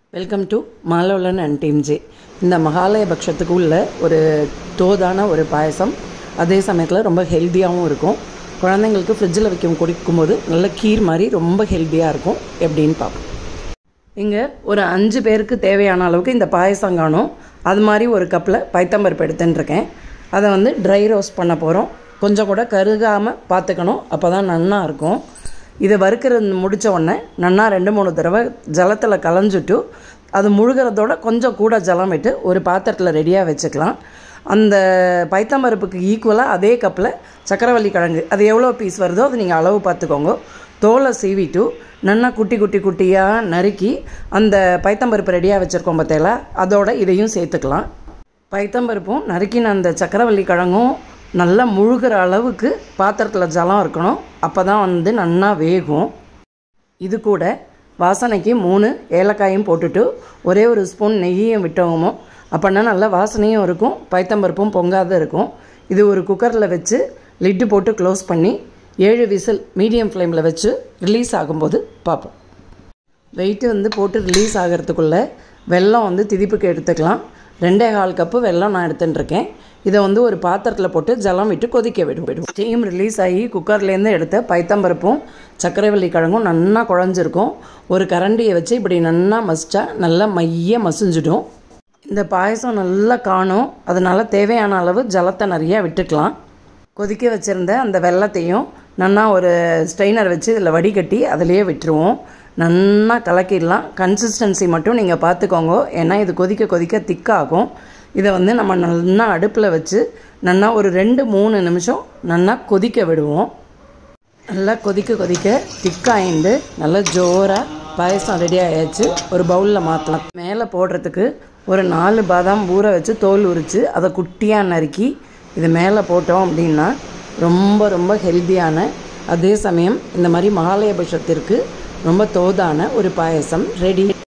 welcome to மாலவலன் and team J இந்த மகாலய பட்சத்துக்கு உள்ள ஒரு தோதான ஒரு பாயசம் அதே சமயத்தில் ரொம்ப ஹெல்த்தியாகவும் இருக்கும் குழந்தைங்களுக்கு ஃப்ரிட்ஜில் வைக்கும் குடிக்கும்போது நல்ல கீர் மாதிரி ரொம்ப ஹெல்த்தியாக இருக்கும் எப்படின்னு பார்ப்போம் இங்கே ஒரு அஞ்சு பேருக்கு தேவையான அளவுக்கு இந்த பாயசம் காணும் அது மாதிரி ஒரு கப்பில் பைத்தம்பருப்பு எடுத்துட்டுருக்கேன் அதை வந்து ட்ரை ரோஸ்ட் பண்ண போகிறோம் கொஞ்சம் கூட கருகாமல் பார்த்துக்கணும் அப்போ தான் நன்னா இருக்கும் இதை வறுக்கிறது முடித்த உடனே நன்னா ரெண்டு மூணு தடவை ஜலத்தில் கலஞ்சிட்டு அது முழுகிறதோட கொஞ்சம் கூட ஜலம் விட்டு ஒரு பாத்திரத்தில் ரெடியாக வச்சுக்கலாம் அந்த பைத்தம்பருப்புக்கு ஈக்குவலாக அதே கப்பில் சக்கரவள்ளி கிழங்கு அது எவ்வளோ பீஸ் வருதோ அது நீங்கள் அளவு பார்த்துக்கோங்க தோலை சீவிட்டு நல்லா குட்டி குட்டி குட்டியாக நறுக்கி அந்த பைத்தம்பருப்பு ரெடியாக வச்சுருக்கோம் பார்த்தீங்களா அதோட இதையும் சேர்த்துக்கலாம் பைத்தம்பருப்பும் நறுக்கின அந்த சக்கரவள்ளி கிழங்கும் நல்லா முழுகிற அளவுக்கு பாத்திரத்தில் ஜலம் இருக்கணும் அப்போ தான் வந்து நல்லா வேகும் இது கூட வாசனைக்கு மூணு ஏலக்காயும் போட்டுட்டு ஒரே ஒரு ஸ்பூன் நெய்யையும் விட்டோமோ அப்படின்னா நல்லா வாசனையும் இருக்கும் பைத்தம்பருப்பும் பொங்காத இருக்கும் இது ஒரு குக்கரில் வச்சு லிட்டு போட்டு க்ளோஸ் பண்ணி ஏழு விசில் மீடியம் ஃப்ளேமில் வச்சு ரிலீஸ் ஆகும்போது பார்ப்போம் வெயிட்டு வந்து போட்டு ரிலீஸ் ஆகிறதுக்குள்ளே வெல்லம் வந்து திதிப்புக்கு எடுத்துக்கலாம் ரெண்டே கால் கப்பு வெல்லம் நான் எடுத்துட்டுருக்கேன் இதை வந்து ஒரு பாத்திரத்தில் போட்டு ஜலம் விட்டு கொதிக்க விடும் விடும் ஸ்டீம் ரிலீஸ் ஆகி குக்கர்லேருந்து எடுத்த பைத்தம்பருப்பும் சர்க்கரைவள்ளி கிழங்கும் நன்னா குழஞ்சிருக்கும் ஒரு கரண்டியை வச்சு இப்படி நன்னா மசிச்சா நல்லா மைய மசிஞ்சிடும் இந்த பாயசம் நல்லா காணும் அதனால் தேவையான அளவு ஜலத்தை நிறையா விட்டுக்கலாம் கொதிக்க வச்சுருந்த அந்த வெள்ளத்தையும் நன்னா ஒரு ஸ்ட்ரெயினர் வச்சு இதில் வடிகட்டி அதிலேயே விட்டுருவோம் நன்னா கலக்கிடலாம் கன்சிஸ்டன்சி மட்டும் நீங்கள் பார்த்துக்கோங்க ஏன்னா இது கொதிக்க கொதிக்க திக்காகும் இதை வந்து நம்ம நல்லா அடுப்பில் வச்சு நன்னா ஒரு ரெண்டு மூணு நிமிஷம் நன்னா கொதிக்க விடுவோம் நல்லா கொதிக்க கொதிக்க திக்காயிண்டு நல்லா ஜோராக பாயசம் ரெடி ஆயாச்சு ஒரு பவுலில் மாற்றலாம் மேலே போடுறதுக்கு ஒரு நாலு பாதாம் ஊற வச்சு தோல் உரித்து அதை குட்டியாக நறுக்கி இது மேலே போட்டோம் அப்படின்னா ரொம்ப ரொம்ப ஹெல்த்தியான அதே சமயம் இந்த மாதிரி மகாலயபட்சத்திற்கு ரொம்ப தோதான ஒரு பாயசம் ரெடி